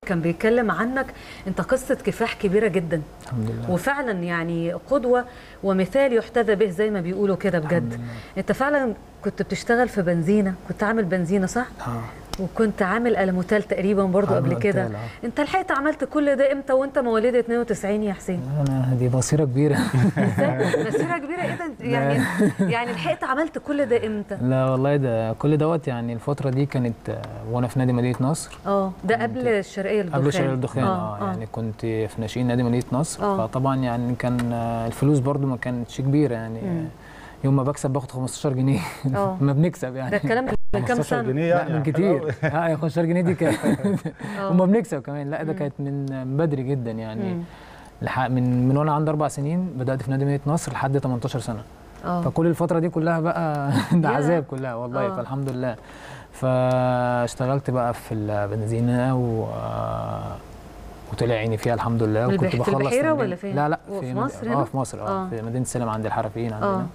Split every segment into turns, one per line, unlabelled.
كان بيتكلم عنك انت قصه كفاح كبيره جدا
الحمد لله
وفعلا يعني قدوه ومثال يحتذى به زي ما بيقولوا كده بجد انت فعلا كنت بتشتغل في بنزينه كنت عامل بنزينه صح
اه
وكنت عامل الموتال تقريبا برضو
عامل
قبل كده
ألموتال، آه.
انت لحقت عملت كل ده امتى وانت مواليد 92 يا حسين
انا دي بصيره كبيره
ازاي مسيره كبيره ايه ده يعني يعني لحقت عملت كل ده امتى
لا والله ده كل دوت يعني الفتره دي كانت آه، وانا في نادي مدينه نصر
اه ده قبل الشرقيه الدخان
قبل شارع الدخان اه, يعني كنت في ناشئين نادي مدينه نصر
آه.
فطبعا يعني كان آه، الفلوس برضو ما كانتش كبيره يعني
مم.
يوم ما بكسب باخد 15 جنيه
آه.
ما بنكسب يعني
ده الكلام من كام
15
سنه
جنيه
لا
يعني
من كتير اه 15 جنيه دي كانت
آه.
وما بنكسب كمان لا ده
مم.
كانت من من بدري جدا يعني
مم.
لح- من من وانا عندي اربع سنين بدات في نادي مدينه نصر لحد 18 سنه
اه
فكل الفتره دي كلها بقى ده
يا.
عذاب كلها والله
آه.
فالحمد لله فاشتغلت بقى في البنزينه و وطلع عيني فيها الحمد لله
البح-
وكنت
في
بخلص
البحيرة
تمرين.
ولا فين؟
لا لا
وفي
مد-
مصر
اه
هنا؟
في مصر اه,
آه.
في مدينه سلام عند الحرفيين
اه
عندنا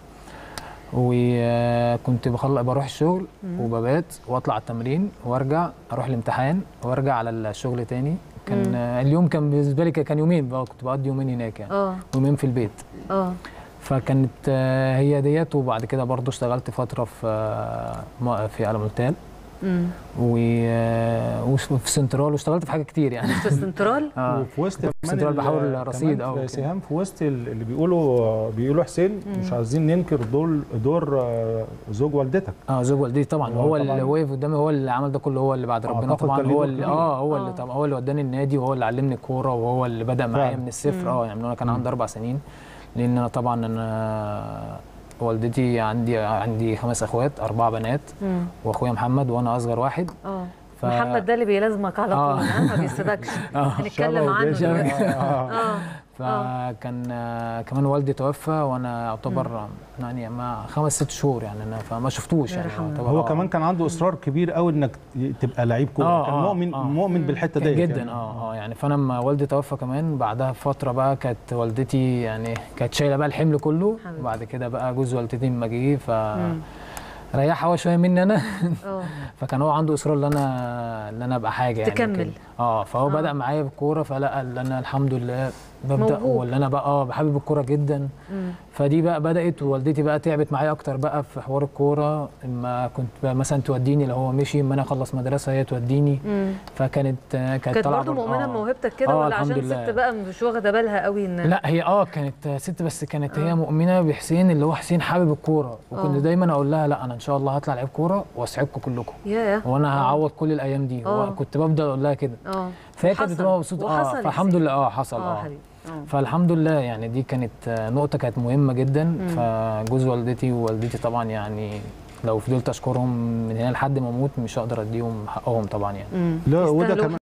وكنت بخلص بروح الشغل
مم.
وببات واطلع التمرين وارجع اروح الامتحان وارجع على الشغل تاني كان
مم.
آه، اليوم كان بالنسبه لي كان يومين بقى كنت بقضي يومين هناك يعني
اه
يومين في البيت
اه
فكانت آه، هي ديت وبعد كده برضو اشتغلت فتره في آه، م- في المونتال
امم
وفي سنترال واشتغلت في حاجات كتير يعني
في السنترال
اه
وفي وسط
كنت
كمان
سنترال
ال-
بحاول
كمان
رصيد
في
أو كده.
سهام في وسط ال- اللي بيقولوا بيقولوا حسين مش
مم.
عايزين ننكر دور دور آه، زوج والدتك
اه زوج والدتي طبعا
هو
هو
طبعاً-
اللي واقف قدامي هو اللي عمل ده كله هو اللي بعد ربنا
أعتقد
طبعا
كان ليه
هو
دور
اللي
كبير.
اه هو
آه.
اللي طبعا هو اللي وداني النادي وهو اللي علمني الكوره وهو اللي بدا معايا
فعلا.
من الصفر
مم.
اه يعني من وانا كان
مم.
عندي اربع سنين لان انا طبعا انا والدتي عندي عندي خمس اخوات اربع بنات
امم
واخويا محمد وانا اصغر واحد
اه
ف-
محمد ده اللي بيلازمك على
آه.
طول ها؟ ما بيسيبكش
اه
هنتكلم
شبه
عنه
وجيش.
دلوقتي
آه.
اه
فكان آه، كمان والدي توفى وانا اعتبر يعني ما خمس ست شهور يعني انا فما شفتوش يعني
يرحمه.
يعتبر
هو
آه.
كمان كان عنده اصرار كبير قوي انك تبقى لعيب كوره
آه،
كان
آه،
مؤمن
آه.
مؤمن بالحته
كان
دي
جدا اه اه يعني فانا لما والدي توفى كمان بعدها بفتره بقى كانت والدتي يعني كانت شايله بقى الحمل كله
حبيبتي.
وبعد كده بقى جوز والدتي لما جه ف
مم.
ريحها هو شويه مني انا
اه
فكان هو عنده اصرار ان انا ان انا ابقى حاجه يعني
تكمل.
كده. اه فهو
آه.
آه. بدا معايا بالكوره فلقى ان انا الحمد لله ببدا
موهوب.
ولا انا بقى اه بحبب الكوره جدا
مم.
فدي بقى بدات ووالدتي بقى تعبت معايا اكتر بقى في حوار الكوره اما كنت بقى مثلا توديني لو هو مشي اما انا اخلص مدرسه هي توديني
مم.
فكانت آه، كانت
كانت
طالعة
برضه
بر-
مؤمنه
آه.
بموهبتك كده
آه،
ولا
الحمد
عشان
لله.
ست بقى مش واخده بالها قوي ان
لا هي اه كانت ست بس كانت
آه.
هي مؤمنه بحسين اللي هو حسين حابب الكوره وكنت
آه.
دايما اقول لها لا انا ان شاء الله هطلع لعيب كوره واسعدكم كلكم
ياه
وانا
آه.
هعوض كل الايام دي
آه.
وكنت بفضل اقول لها كده
اه
فهي كانت
وحصل.
بتبقى مبسوطه
وحصل
اه
يا
فالحمد
حسين.
لله اه حصل
اه
اه
حبيبي اه
فالحمد لله يعني دي كانت آه، نقطه كانت مهمه جدا فجوز والدتي ووالدتي طبعا يعني لو فضلت اشكرهم من هنا لحد ما اموت مش هقدر اديهم حقهم طبعا يعني
مم.
لا وده
يستاهلوا
كمان